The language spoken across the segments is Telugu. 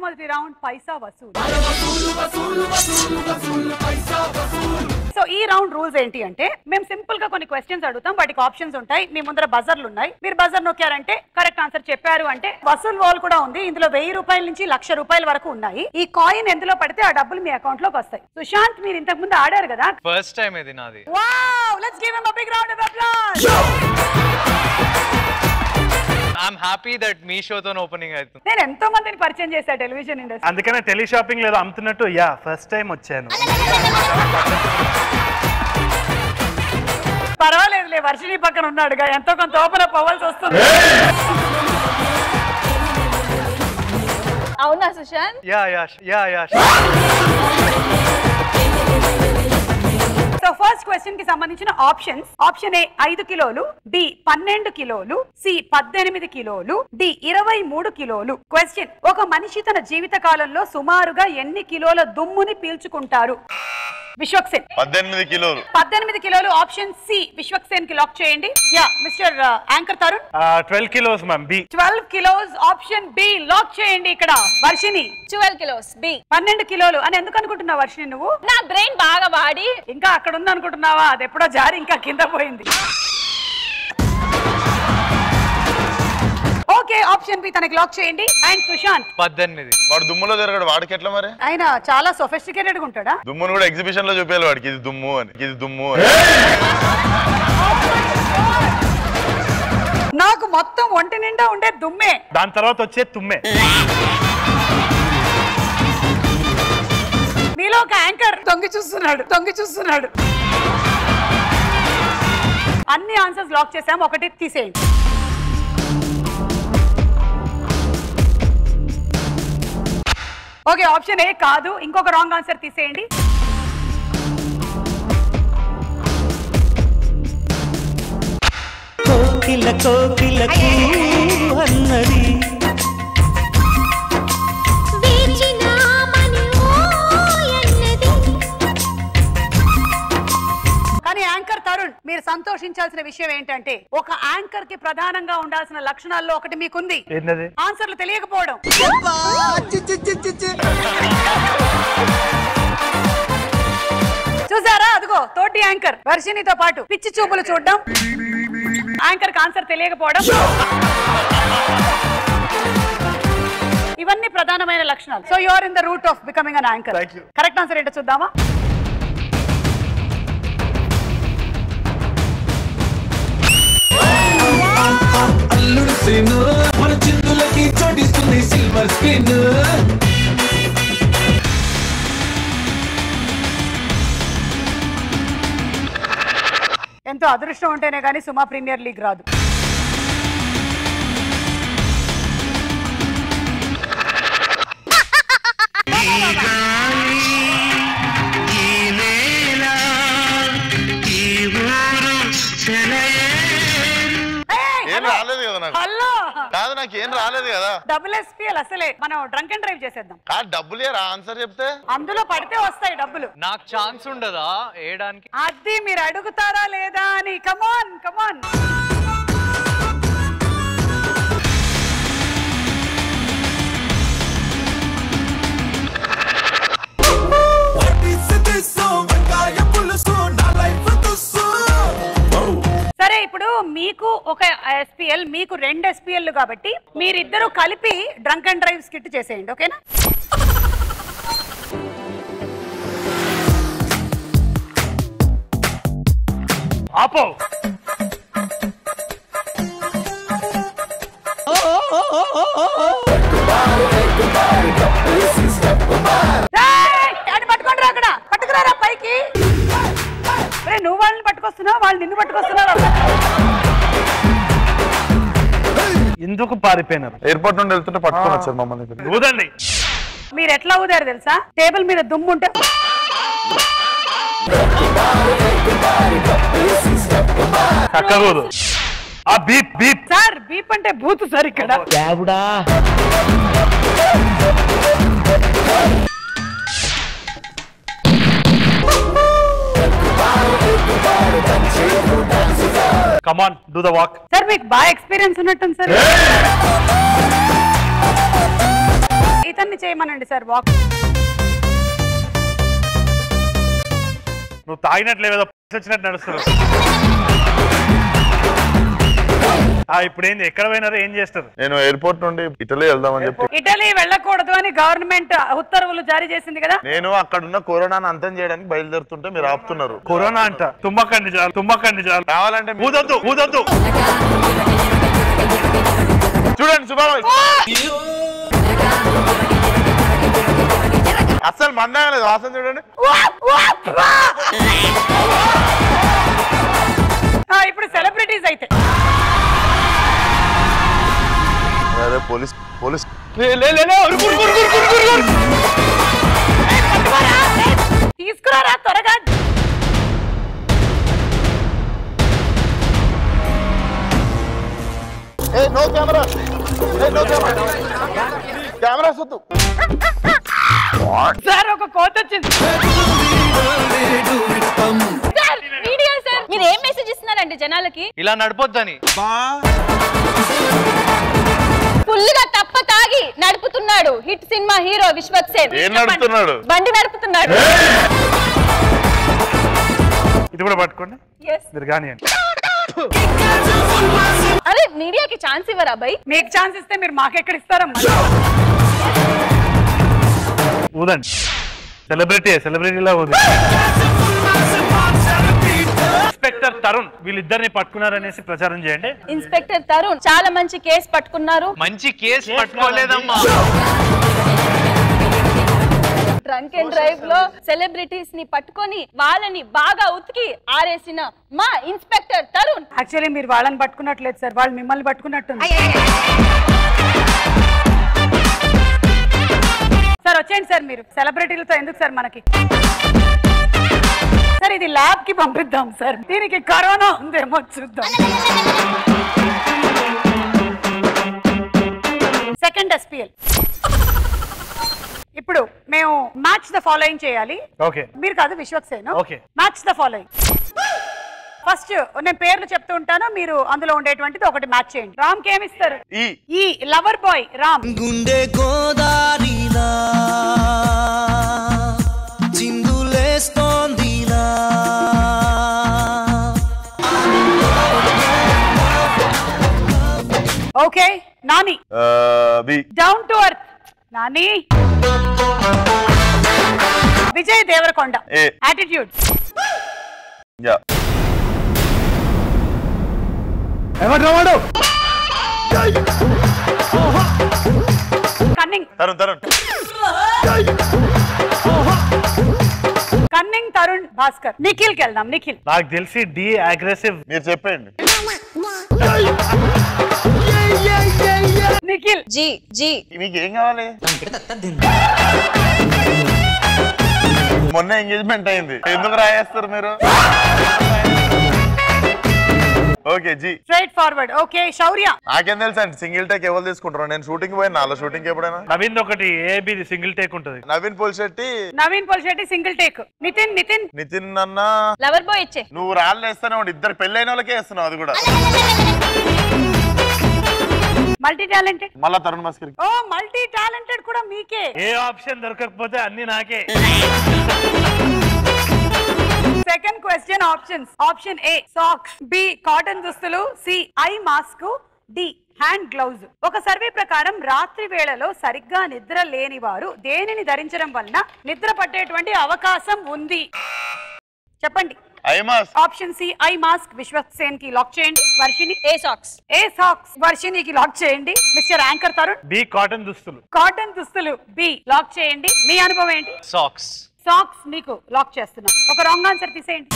మొట్టమొదటి రౌండ్ పైసా వసూలు సో ఈ రౌండ్ రూల్స్ ఏంటి అంటే మేము సింపుల్ గా కొన్ని క్వశ్చన్స్ అడుగుతాం వాటికి ఆప్షన్స్ ఉంటాయి మీ ముందర బజర్లు ఉన్నాయి మీరు బజర్ నొక్కారంటే కరెక్ట్ ఆన్సర్ చెప్పారు అంటే వసూల్ వాల్ కూడా ఉంది ఇందులో వెయ్యి రూపాయల నుంచి లక్ష రూపాయల వరకు ఉన్నాయి ఈ కాయిన్ ఎందులో పడితే ఆ డబ్బులు మీ అకౌంట్ లోకి వస్తాయి సుశాంత్ మీరు ఇంతకు ముందు ఆడారు కదా ఫస్ట్ టైం ఇది నాది wow let's give him a big round of applause I'm happy that మీ షోతో ఓపెనింగ్ అవుతుంది నేను ఎంతో మందిని పరిచయం చేశా టెలివిజన్ ఇండస్ట్రీ అందుకనే టెలి షాపింగ్ లేదు అమ్ముతున్నట్టు యా ఫస్ట్ టైం వచ్చాను పర్వాలేదులే వర్షిని పక్కన ఉన్నాడుగా ఎంతో కొంత ఓపెన్ అప్ అవ్వాల్సి వస్తుంది అవునా Sushanth yeah yeah yeah yeah so first question కి సంబంధించిన ఆప్షన్స్ ఆప్షన్ ఏ ఐదు కిలోలు డి పన్నెండు కిలోలు సి పద్దెనిమిది కిలోలు డి ఇరవై మూడు కిలోలు క్వశ్చన్ ఒక మనిషి తన జీవిత కాలంలో సుమారుగా ఎన్ని కిలోల దుమ్ముని పీల్చుకుంటారు విశ్వక్సేన్ పద్దెనిమిది కిలోలు పద్దెనిమిది కిలోలు ఆప్షన్ సి విశ్వక్సేన్ కి లాక్ చేయండి yeah mister anchor Tarun twelve kilos ma'am B twelve kilos option B lock చేయండి ఇక్కడ వర్షిని ట్వెల్వ్ కిలోస్ బి పన్నెండు కిలోలు అని ఎందుకు అనుకుంటున్నావు వర్షిని నువ్వు నా బ్రెయిన్ బాగా వాడి ఇంకా అక్కడ ఉంది అనుకుంటున్నావా అది ఎప్పుడో జారి ఇంకా కింద పోయింది ఓకే ఆప్షన్ బి తనకి లాక్ చేయండి అండ్ సుశాంత్ పద్దెనిమిది వాడు దుమ్ములో తిరగడు వాడికి ఎట్లా మరి ఆయన చాలా సొఫిస్టికేటెడ్ గా ఉంటాడా దుమ్మును కూడా ఎగ్జిబిషన్ లో చూపించాలి వాడికి ఇది దుమ్ము అని ఇది దుమ్ము అని నాకు మొత్తం ఒంటి నిండా ఉండే దుమ్మే దాని తర్వాత వచ్చే తుమ్మే మీలో ఒక యాంకర్ తొంగి చూస్తున్నాడు తొంగి చూస్తున్నాడు అన్ని ఆన్సర్స్ లాక్ చేసాం ఒకటి తీసేయండి ఓకే ఆప్షన్ ఏ కాదు ఇంకొక రాంగ్ ఆన్సర్ తీసేయండి కోకిల కోకిలకు అన్నది కానీ యాంకర్ తరుణ్ మీరు సంతోషించాల్సిన విషయం ఏంటంటే ఒక యాంకర్ కి ప్రధానంగా ఉండాల్సిన లక్షణాల్లో ఒకటి మీకుంది ఏంటది ఆన్సర్లు తెలియకపోవడం చూసారా అదిగో తోటి యాంకర్ వర్షినితో పాటు పిచ్చి చూపులు చూడడం యాంకర్ కి ఆన్సర్ తెలియకపోవడం ఇవన్నీ ప్రధానమైన లక్షణాలు so you are in the root of becoming an anchor Thank you. Correct answer ఏంటో చూద్దామా అల్లుడు శ్రీను మన చిందులకి చోటిస్తుంది సిల్వర్ స్క్రీన్ ఎంతో అదృష్టం ఉంటేనే కానీ సుమా ప్రీమియర్ లీగ్ రాదు ఏం రాలేదు కదా నాకు హలో కాదు నాకు ఏం రాలేదు కదా డబుల్ ఎస్పీఎల్ అసలే మనం డ్రంక్ అండ్ డ్రైవ్ చేసేద్దాం కాదు డబ్బులు ఏరా ఆన్సర్ చెప్తే అందులో పడితే వస్తాయి డబ్బులు నాకు ఛాన్స్ ఉండదా వేయడానికి అది మీరు అడుగుతారా లేదా అని కమాన్ కమాన్ వంకాయ పులుసు నా లైఫ్ తుస్సు సరే ఇప్పుడు మీకు ఒక ఎస్పీఎల్ మీకు రెండు ఎస్పీఎల్ కాబట్టి మీరిద్దరూ కలిపి డ్రంక్ అండ్ డ్రైవ్ స్కిట్ చేసేయండి ఓకేనా ఆపో ఏయ్! అది పట్టుకోండి రా అక్కడ పట్టుకురారా పైకి రే నువ్వు వాళ్ళని పట్టుకొస్తున్నావు వాళ్ళు నిన్ను పట్టుకొస్తున్నారు ఎందుకు పారిపోయినారు ఎయిర్పోర్ట్ నుండి వెళ్తుంటే పట్టుకొని వచ్చారు మమ్మల్ని ఇక్కడ. ఊదండి మీరు ఎట్లా ఊదారు తెలుసా టేబుల్ మీద దుమ్ము ఉంటే కక్కకూడదు ఆ బీప్ బీప్ సార్ బీప్ అంటే బూత్ సార్ ఇక్కడ దేవుడా come on do the walk sir మీకు బాగా ఎక్స్పీరియన్స్ ఉన్నట్టుంది సార్ ఈ ఇతన్ని చేయమనండి సార్ వాక్ నువ్వు తాగినట్లే ఏదో వచ్చినట్టు నడుస్తున్నావు ఆ, ఇప్పుడు ఏంది ఎక్కడ పోయినారో ఏం చేస్తారు నేను ఎయిర్పోర్ట్ నుండి ఇటలీ వెళ్దామని చెప్పి ఇటలీ వెళ్ళకూడదు అని గవర్నమెంట్ ఉత్తర్వులు జారీ చేసింది కదా నేను అక్కడున్న కరోనాను అంతం చేయడానికి బయలుదేరుతుంటే మీరు ఆపుతున్నారు కరోనా అంట తుమ్మకండి చాలు తుమ్మకండి చాలు కావాలంటే మీ- ఊదొద్దు ఊదొద్దు చూడండి సుబ్బారావు అస్సలు మందంగా లేదు వాసన చూడండి ఆ, ఇప్పుడు సెలబ్రిటీస్ అయితే అరే పోలీస్ పోలీస్ తీసుకురారా త్వరగా ఏ నో కెమెరా ఏ నో కెమెరా కెమెరా వద్దు సార్ ఒక కోత వచ్చింది సార్ వీడియో సార్ మీరు ఏం మెసేజ్ ఇస్తున్నారండి జనాలకి ఇలా నడపొద్దని ఫుల్ గా తప్ప తాగి నడుపుతున్నాడు హిట్ సినిమా హీరో విశ్వక్ సేన్ ఏం నడుపుతున్నాడు బండి నడుపుతున్నాడు ఇది కూడా పట్టుకోండి Yes. మీరు కానివ్వండి అరే మీడియాకి ఛాన్స్ ఇవ్వరా బై మీకు ఛాన్స్ ఇస్తే మీరు మాకెక్కడ ఇస్తారమ్మా ఊదండి సెలబ్రిటీ సెలబ్రిటీలా ఉంది ఇన్స్పెక్టర్ తరుణ్ వీళ్ళిద్దరిని పట్టుకున్నారనేసి ప్రచారం చేయండి ఇన్స్పెక్టర్ తరుణ్ చాలా మంచి కేసు పట్టుకున్నారు మంచి కేసు పట్టుకోలేదమ్మా ట్రంక్ అండ్ డ్రైవ్ లో సెలబ్రిటీస్ ని పట్టుకొని వాళ్ళని బాగా ఉతికి ఆరేసిన మా ఇన్స్పెక్టర్ తరుణ్ యాక్చువల్లీ మీరు వాళ్ళని పట్టుకున్నట్లేదు సార్ వాళ్ళు మిమ్మల్ని పట్టుకున్నట్టుంది సార్ వచ్చేయండి సార్ మీరు సెలబ్రిటీలతో ఎందుకు సార్ మనకి సార్ ఇది ల్యాబ్ కి పంపిద్దాం సార్ దీనికి కరోనా ఉందేమో చూద్దాం సెకండ్ ఎస్పిఎల్ ఇప్పుడు మేము మ్యాచ్ ద ఫాలోయింగ్ చేయాలి ఓకే మీరు కాదు Vishwaksen Okay. Match the following first నేను పేర్లు చెప్తూ ఉంటాను మీరు అందులో ఉండేటువంటిది ఒకటి మ్యాచ్ చేయండి రామ్ కి ఏమి ఇస్తారు ఈ ఈ లవర్ బాయ్ రామ్ గుండె గోదారిలా చిందులేస్తోందిలా ఓకే నాని ఆ, be down to earth Nani Vijay Deverakonda ఏ. Attitude yeah cunning Tarun Tarun cunning Tarun Bhaskar Nikhil కి వెళ్దాం నిఖిల్ నాకు తెలిసి డి అగ్రెసివ్ మీరు చెప్పండి నిఖిల్ జీ జీ మీకు ఏం కావాలి మొన్న ఎంగేజ్మెంట్ అయింది ఎందుకు రాయేస్తారు మీరు okay ji straightforward okay Shaurya నాకేం తెలుసు అండి సింగిల్ టేక్ ఎవరు తీసుకుంటారు నేను షూటింగ్ పోయిన నాలో షూటింగ్ ఎప్పుడైనా నవీన్ ఒకటి ఏబిది సింగిల్ టేక్ ఉంటుంది నవీన్ పోల్శెట్టి నవీన్ పోల్శెట్టి సింగిల్ టేక్ నితిన్ నితిన్ నితిన్ అన్న లవర్ బాయ్ ఇచ్చే నువ్వు రాళ్ళు వేస్తానే ఉండు ఇద్దరు పెళ్ళైన వాళ్ళకే వేస్తున్నావు అది కూడా మల్టీ టాలెంటెడ్ మళ్ళా తరుణ్ మస్కర్ ఓ మల్టీ టాలెంటెడ్ కూడా మీకే ఏ ఆప్షన్ దొరకకపోతే అన్ని నాకే second question options option A socks B cotton దుస్తులు C eye mask D hand gloves ఒక సర్వే ప్రకారం రాత్రి వేళలో సరిగ్గా నిద్ర లేని వారు దేనిని ధరించడం వలన నిద్ర పట్టేటువంటి అవకాశం ఉంది చెప్పండి ఐమాస్ option C eye mask Vishwaksen కి లాక్ చేయండి Varshini A socks A socks వర్షినికి లాక్ చేయండి mister anchor Tarun B cotton దుస్తులు కాటన్ దుస్తులు బి లాక్ చేయండి మీ అనుభవం ఏంటి సాక్స్ సాక్స్ మీకు లాక్ చేస్తున్నాం ఒక రాంగ్ ఆన్సర్ తీసేయండి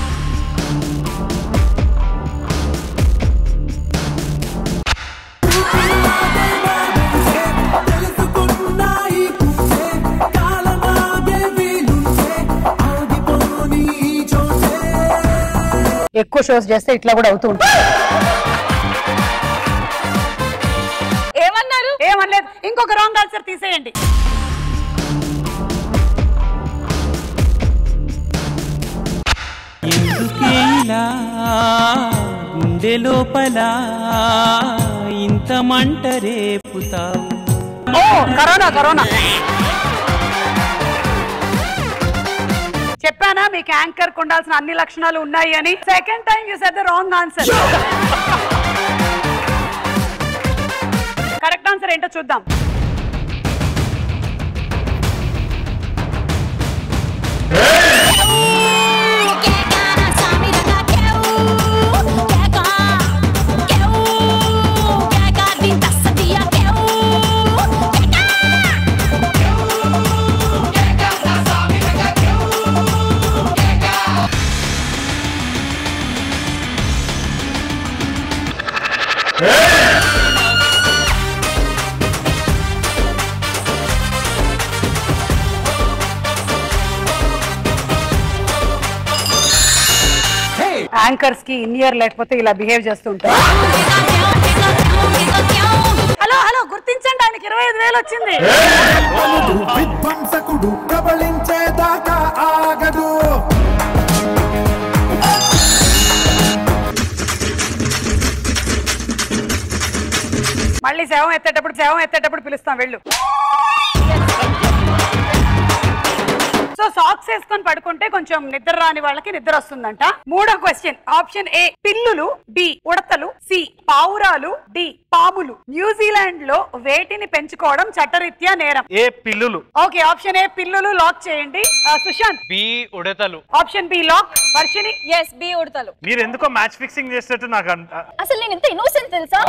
తెలుసుకున్నాయి పూసే కాలనాగే వీలుంటే ఆగిపోని ఈ చోటే ఎక్కువ షోస్ చేస్తే ఇట్లా కూడా అవుతూ ఉంటుంది ఏమన్నారు ఏమనలేదు ఇంకొక రాంగ్ ఆన్సర్ తీసేయండి ఎందుకే ఇలా గుండె లోపల ఇంత మంట రేపుతావు ఓ కరోనా కరోనా చెప్పానా మీకు యాంకర్ ఉండాల్సిన అన్ని లక్షణాలు ఉన్నాయి అని second time you set the wrong answer correct answer ఏంటో చూద్దాం యాంకర్స్ కి ఇన్ ఇయర్ లేకపోతే ఇలా బిహేవ్ చేస్తుంటారు హలో హలో గుర్తించండి ఆయనకి ఇరవై ఐదు వేలు వచ్చింది విధ్వంసకుడు ప్రబలించేదాకా ఆగడు మళ్ళీ శవం ఎత్తేటప్పుడు శవం ఎత్తేటప్పుడు పిలుస్తాం వెళ్ళు సో సాక్స్ వేసుకొని పడుకుంటే కొంచెం నిద్ర రాని వాళ్ళకి నిద్ర వస్తుందంట మూడో క్వశ్చన్ ఆప్షన్ ఏ పిల్లులు బి ఉడతలు సి పావురాలు డి పాములు న్యూజిలాండ్ లో వేటిని పెంచుకోవడం చట్టరీత్యా నేరం ఏ పిల్లులు ఓకే ఆప్షన్ ఏ పిల్లులు లాక్ చేయండి ఆ, సుశాంత్ బి ఉడతలు option B lock Varshini yes B ఉడతలు మీరు ఎందుకో మ్యాచ్ ఫిక్సింగ్ చేసేట్టు నాకు అన్- అసలు నేను ఇంత ఇన్నోసెంట్ తెలుసా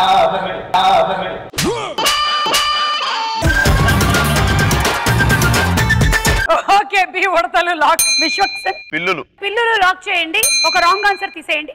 ఓకే బి ఉడతలు లాక్ విశ్వక్సన్ పిల్లులు పిల్లులు లాక్ చేయండి ఒక రాంగ్ ఆన్సర్ తీసేయండి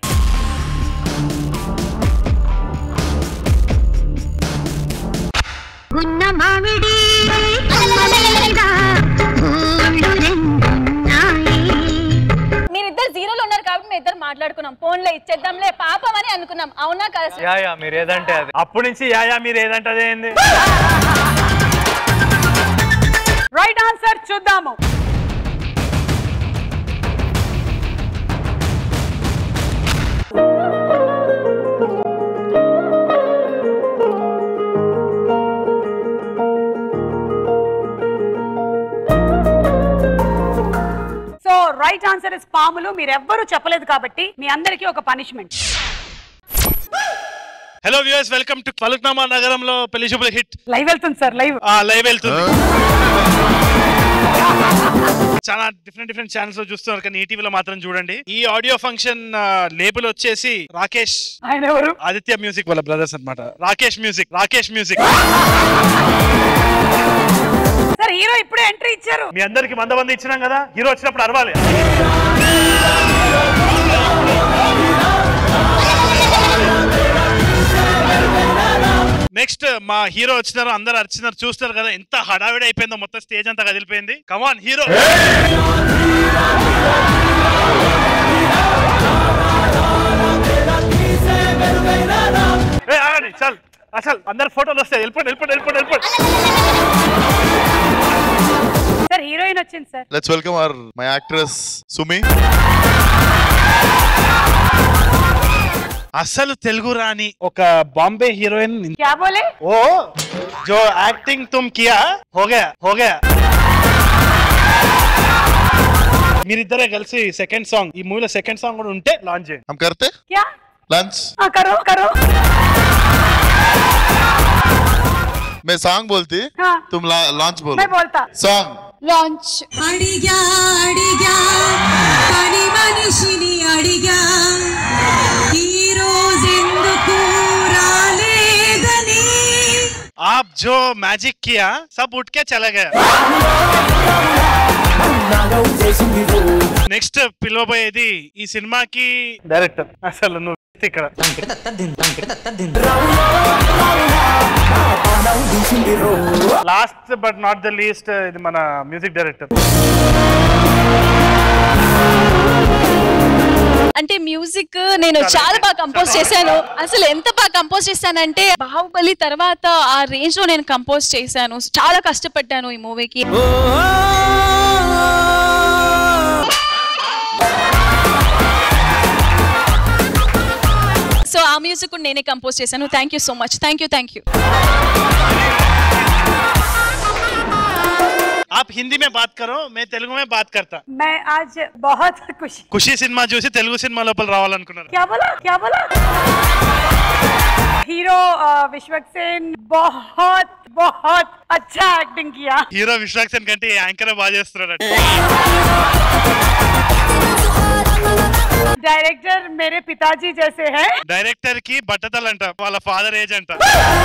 ఉన్న మామిడి అలలలలలలా, ఊళ్ళు రెండున్నాయి. మీరిద్దరు జీరోలో ఉన్నారు కాబట్టి మేము ఇద్దరు మాట్లాడుకున్నాం ఫోన్లో ఇచ్చేద్దాంలే పాపం అని అనుకున్నాం అవునా కదా యా యా మీరు ఏదంటే అది అప్పటి నుంచి యాయా మీరు ఏదంటే అదేంది రైట్ ఆన్సర్ చూద్దాము సో రైట్ ఆన్సర్ ఇస్ పాములు మీరు ఎవ్వరూ చెప్పలేదు కాబట్టి మీ అందరికీ ఒక punishment hello viewers welcome to పలుక్నామా నగరంలో పెళ్లి చూపుల హిట్ లైవ్ వెళ్తుంది సార్ లైవ్ ఆ లైవ్ వెళ్తుంది చాలా డిఫరెంట్ డిఫరెంట్ ఛానల్స్ లో చూస్తున్నారు కానీ ఈటీవీలో మాత్రం చూడండి ఈ ఆడియో ఫంక్షన్ లేబుల్ వచ్చేసి రాకేష్ ఆయన ఎవరు ఆదిత్య మ్యూజిక్ వాళ్ళ బ్రదర్స్ అన్నమాట Rakesh music Rakesh music sir hero ఇప్పుడే ఎంట్రీ ఇచ్చారు మీ అందరికి మంద మంది ఇచ్చినాం కదా హీరో వచ్చినప్పుడు అరవాలి నెక్స్ట్ మా హీరో వచ్చినారు అందరు అరిచినారు చూస్తారు కదా ఎంత హడావిడి అయిపోయిందో మొత్తం స్టేజ్ అంతా కదిలిపోయింది కమాన్ హీరో ఏ, ఆగండి చాలు అసలు అందరు ఫోటోలు వస్తాయి వెళ్ళిపోండి వెళ్ళిపోండి వెళ్ళిపోండి వెళ్ళిపోండి సార్ హీరోయిన్ వచ్చింది sir let's welcome our my actress Sumi అసలు తెలుగు రాని ఒక బాంబే హీరోయిన్ క్యా బోలే ఓ జో యాక్టింగ్ తుమ్ కియా హోగా హోగా మీరిద్దరే కలిసి సెకండ్ సాంగ్ ఈ మూవీలో సెకండ్ సాంగ్ కూడా ఉంటే లాంచ్ చేయండి हम करते క్యా लंच ఆ, కరో కరో मैं सॉन्ग बोलती हाँ। तुम लॉन्च बोलो मैं बोलता सॉन्ग లాంచ్ అడిగా అడిగా పని మనిషిని అడిగా ఈ రోజెందుకు రాలేదని आप जो मैजिक किया सब उठ के चला गया నెక్స్ట్ పిలవబోయేది ఈ సినిమాకి డైరెక్టర్ అసలు నువ్వు ఇక్కడ last but not the least ఇది మన మ్యూజిక్ డైరెక్టర్ అంటే మ్యూజిక్ నేను చాలా బాగా కంపోజ్ చేశాను అసలు ఎంత బాగా కంపోజ్ చేశానంటే బాహుబలి తర్వాత ఆ రేంజ్ లో నేను కంపోజ్ చేశాను చాలా కష్టపడ్డాను ఈ మూవీకి సో ఆ మ్యూజిక్ కూడా నేనే కంపోజ్ చేశాను thank you so much thank you thank you आप हिंदी में बात करो मैं तेलुगु में बात करता मैं आज बहुत खुश ఖుషి సినిమా చూసి తెలుగు సినిమా లోపల రావాలనుకున్నారు क्या बोला क्या बोला हीरो अ, विश्वक्सेन बहुत बहुत अच्छा एक्टिंग किया హీరో విశ్వాక్సన్ కంటే ఈ యాంకర్ బాగా చేస్తున్నాడు डायरेक्टर मेरे पिताजी जैसे हैं డైరెక్టర్ కి బట్టతలు అంట వాళ్ళ ఫాదర్ ఏజ్ అంట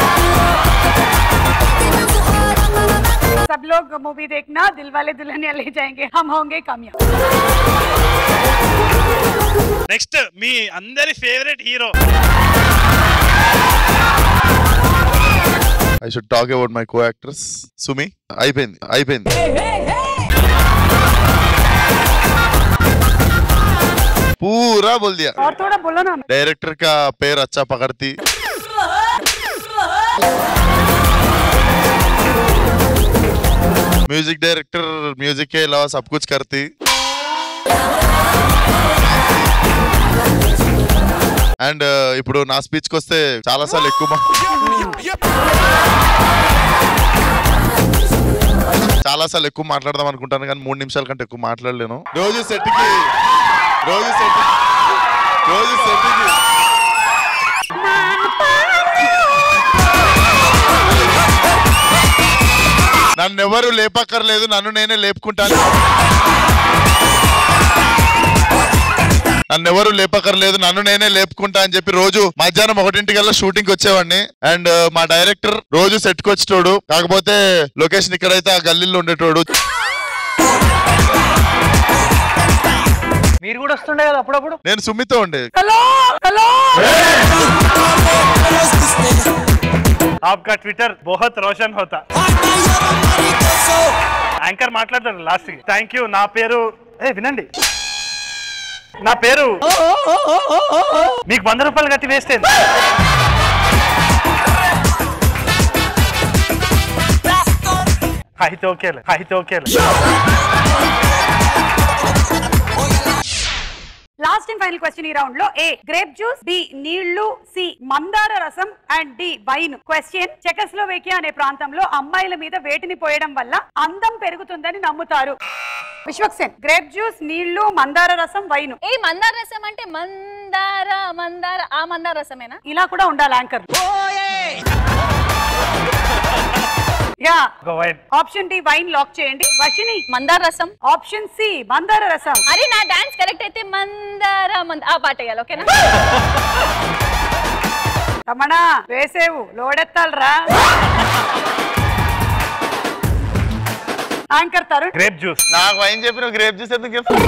सब लोग मूवी देखना दिल वाले दुल्हनिया ले जाएंगे हम होंगे कामयाब నెక్స్ట్ మీ అందరి favourite hero I should talk about my co actress Sumi అయిపోయింది అయిపోయింది पूरा बोल दिया और थोड़ा बोलो ना डायरेक्टर का पैर अच्छा पकड़ती म्यूजिक डायरेक्टर म्यूजिक के अलावा सब कुछ करती అండ్ ఇప్పుడు నా స్పీచ్ కి వస్తే చాలా సార్లు ఎక్కువ మా- చాలా సార్లు ఎక్కువ మాట్లాడదాం అనుకుంటాను కానీ మూడు నిమిషాల కంటే ఎక్కువ మాట్లాడలేను రోజు సెట్ కి రోజు సెట్ రోజు సెట్ కి నన్ను ఎవరు లేపక్కర్లేదు నన్ను నేనే లేపుకుంటాను నన్ను ఎవరు లేపక్కర్లేదు నన్ను నేనే లేపుకుంటా అని చెప్పి రోజు మధ్యాహ్నం ఒకటింటికల్లా షూటింగ్ వచ్చేవాడిని అండ్ మా డైరెక్టర్ రోజు సెట్ కి వచ్చేటోడు కాకపోతే లొకేషన్ ఇక్కడైతే ఆ గల్లీలో ఉండేటోడు మీరు కూడా వస్తుండే కదా అప్పుడప్పుడు నేను సుమ్మితో ఉండే हेलो हेलो आपका ट्विटर बहुत रोशन होता యాంకర్ మాట్లాడతాడు లాస్ట్ కి థ్యాంక్ యూ నా పేరు ఏ వినండి నా పేరు మీకు వంద రూపాయలు కట్టి వేస్ట్ అయింది అయితే ఓకేలే అయితే ఓకేలే లాస్ట్ అండ్ ఫైనల్ క్వశ్చన్ ఈ రౌండ్ లో ఏ గ్రేప్ జ్యూస్ బి నీళ్లు సి మందార రసం and D wine question Czechoslovakia అనే ప్రాంతంలో అమ్మాయిల మీద వేటిని పోయడం వల్ల అందం పెరుగుతుందని నమ్ముతారు విశ్వక్సేన్ గ్రేప్ జ్యూస్ నీళ్లు మందార రసం వైన్ ఏ మందార రసం అంటే మందార మందార ఆ మందార రసమేనా ఇలా కూడా ఉండాలి యాంకర్ యా ఒక wine option D wine lock చేయండి వర్షిని మందార రసం ఆప్షన్ సి మందార రసం అరే నా డాన్స్ కరెక్ట్ అయితే మందార మంద ఆ పాట వేయాలి ఓకేనా రమణ వేసేవు లోడెత్తాలరా యాంకర్ తరుణ్ గ్రేప్ జ్యూస్ నాకు వైన్ చెప్పి నువ్వు గ్రేప్ జ్యూస్ ఎందుకు చెప్తావు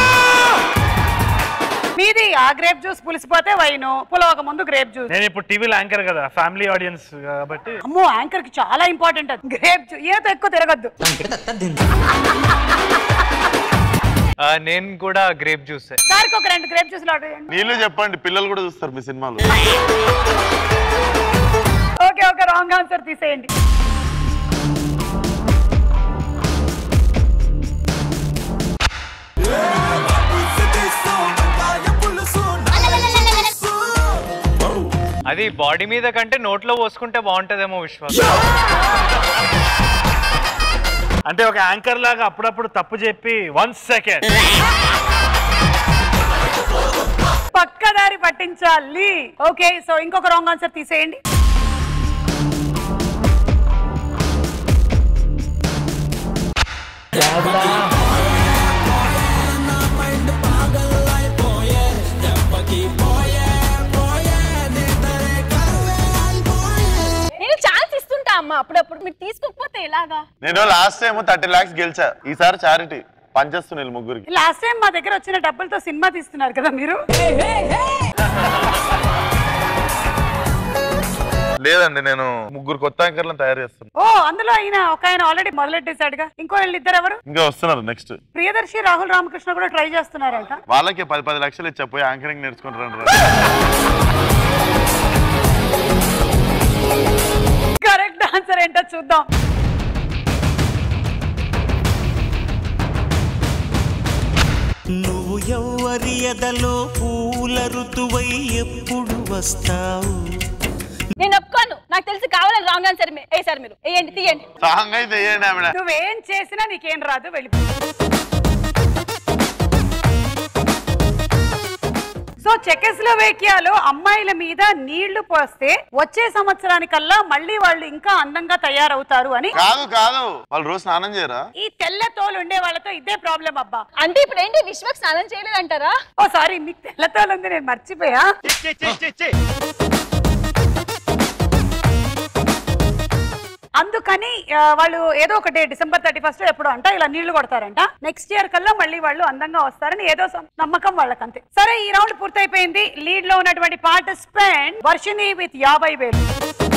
మీది ఆ గ్రేప్ జ్యూస్ పులిసిపోతే వైను పులవక ముందు గ్రేప్ జ్యూస్ నేను ఇప్పుడు టీవీలో యాంకర్ కదా ఫ్యామిలీ ఆడియన్స్ కాబట్టి అమ్మో యాంకర్ కి చాలా ఇంపార్టెంట్ అది గ్రేప్ జ్యూస్ ఈయనతో ఎక్కువ తిరగద్దు ఆ, నేను కూడా గ్రేప్ జ్యూస్ సార్కి ఒక రెండు గ్రేప్ జ్యూస్ ఆర్డర్ చేయండి నీళ్ళు చెప్పండి పిల్లలు కూడా చూస్తారు మీ సినిమాలో ఓకే ఓకే రాంగ్ ఆన్సర్ తీసేయండి అది బాడీ మీద కంటే నోట్లో పోసుకుంటే బాగుంటదేమో విశ్వాసం అంటే ఒక యాంకర్ లాగా అప్పుడప్పుడు తప్పు చెప్పి వన్ సెకండ్ పక్కదారి పట్టించాలి ఓకే సో ఇంకొక రాంగ్ ఆన్సర్ తీసేయండి నేను ఛాన్స్ ఇస్తుంటా అమ్మ అప్పుడప్పుడు మీరు తీసుకోకపోతే ఎలాగా నేను లాస్ట్ టైం థర్టీ లాక్స్ గెలిచా ఈసారి చారిటీ పనిచేస్తున్నాయి ముగ్గురికి లాస్ట్ టైం మా దగ్గర వచ్చిన డబ్బులతో సినిమా తీస్తున్నారు కదా మీరు లేదండి నేను ముగ్గురు కొత్త యాంకర్లను తయారు చేస్తున్నా ఓ అందులో ఆయన ఒక ఆయన ఆల్రెడీ మొదలెట్టేశాడుగా ఇంకో వీళ్ళు ఇద్దరు ఎవరు ఇంకా వస్తున్నారు నెక్స్ట్ ప్రియదర్శి రాహుల్ రామకృష్ణ కూడా ట్రై చేస్తున్నారంట వాళ్ళకి పది పది లక్షలు ఇచ్చా పోయి యాంకరింగ్ నేర్చుకుంటారు కరెక్ట్ ఆన్సర్ ఏంటో చూద్దాం నువ్వు ఎవ్వరి ఎదలో పూల ఋతువై ఎప్పుడు వస్తావు నేను ఒప్పుకోను నాకు తెలిసి కావాలని రాంగ్ ఆన్సర్ వేసారు మీరు వేయండి తీయండి సాంగ్ అయితే వేయండి ఆవిడ నువ్వేం చేసినా నీకేం రాదు వెళ్ళిపో సో చెకెస్లోవేకియాలో అమ్మాయిల మీద నీళ్లు పోస్తే వచ్చే సంవత్సరానికల్లా మళ్ళీ వాళ్ళు ఇంకా అందంగా తయారవుతారు అని కాదు కాదు వాళ్ళు రోజు స్నానం చేయరా ఈ తెల్ల తోలు ఉండే వాళ్ళతో ఇదే ప్రాబ్లం అబ్బా అంటే ఇప్పుడు ఏంటి విశ్వక్ స్నానం చేయలేదంటారా ఓ సారీ మీకు తెల్ల తోలు ఉంది నేను మర్చిపోయా అందుకని ఆ, వాళ్ళు ఏదో ఒకటి డిసెంబర్ థర్టీ ఫస్ట్ ఎప్పుడు అంట ఇలా నీళ్లు కొడతారంట నెక్స్ట్ ఇయర్ కల్లా మళ్ళీ వాళ్ళు అందంగా వస్తారని ఏదో సం- నమ్మకం వాళ్ళకంతే సరే ఈ రౌండ్ పూర్తయిపోయింది లీడ్ లో ఉన్నటువంటి పార్టిసిపెంట్ వర్షిని విత్ యాభై వేలు